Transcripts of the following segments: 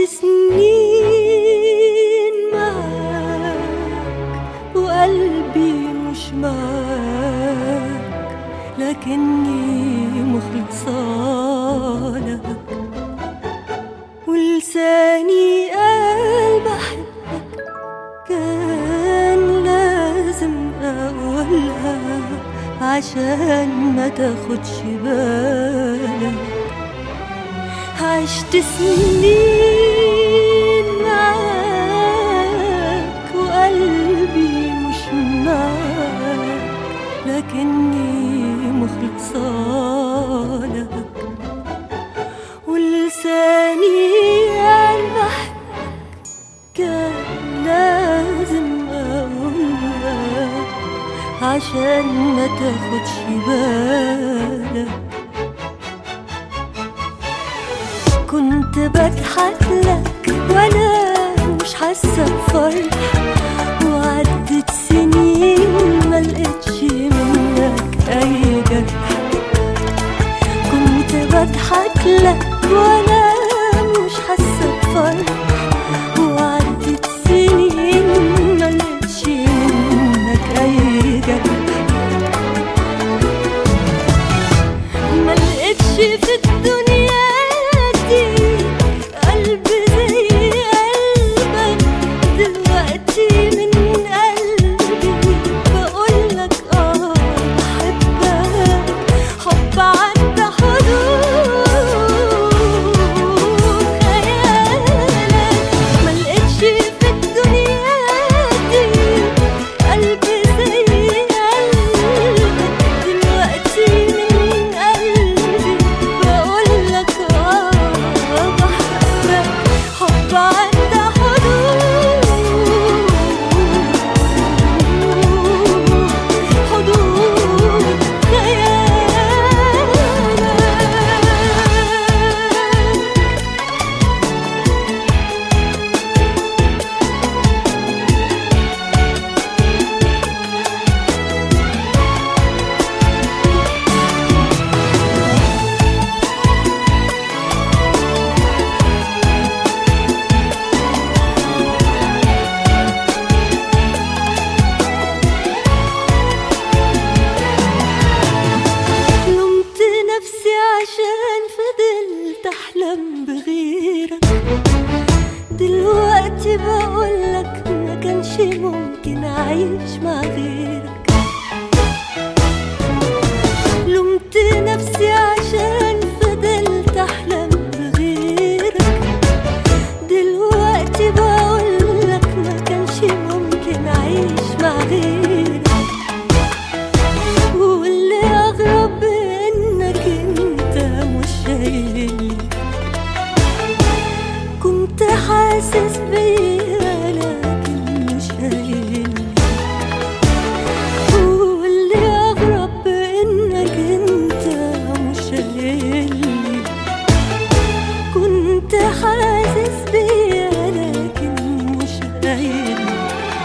سنين معاك وقلبي مش معاك لكني مخلصة لك ولساني قال بحبك كان لازم أقولها عشان ما تاخدش بالك عشت سنين معاك وقلبي مش معاك لكني مخلصة لك ولساني قال بحبك كان لازم أقولها عشان ما تاخدش بالك كنت بضحك لك وانا مش حاسه بفرح وعدت سنين ما لقيتش منك اي جرح كنت بضحك لك وانا مش حاسه بفرح وعدت سنين ما لقيتش منك اي جرح ما لقيتش في الدنيا دي قلب زي قلبك دلوقتي من قلبي بقولك اه بحبك حب عدى حدود خيالك ما لقيتش في الدنيا دي قلب زي قلبك دلوقتي من قلبي بقولك اه بحبك حب عدى حدود حدود خيالك لومت نفسي عشان فضلت احلم بغيرك دلوقتي بقولك ما كانش ممكن اعيش مع غيرك لومت نفسي عشان فضلت احلم بغيرك دلوقتي بقولك ما كانش ممكن اعيش مع غيرك واللي أغرب إنك أنت مش شايلني كنت حاسس بيا لكن مش شايلني واللي أغرب إنك أنت مش شايلني كنت حاسس بيا لكن مش شايلني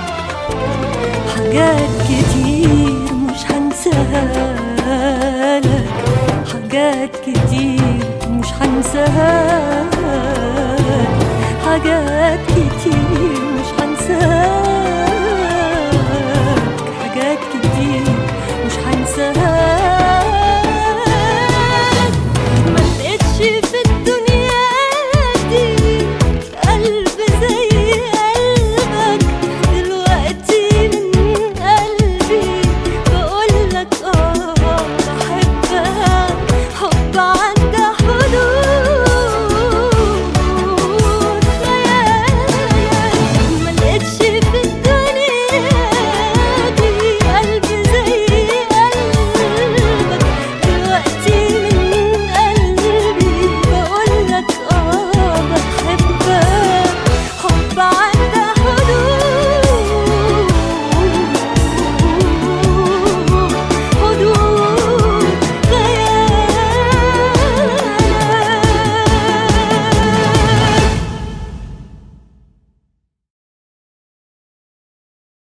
حاجات كتير مش هنساها لك حاجات كتير مش هنساها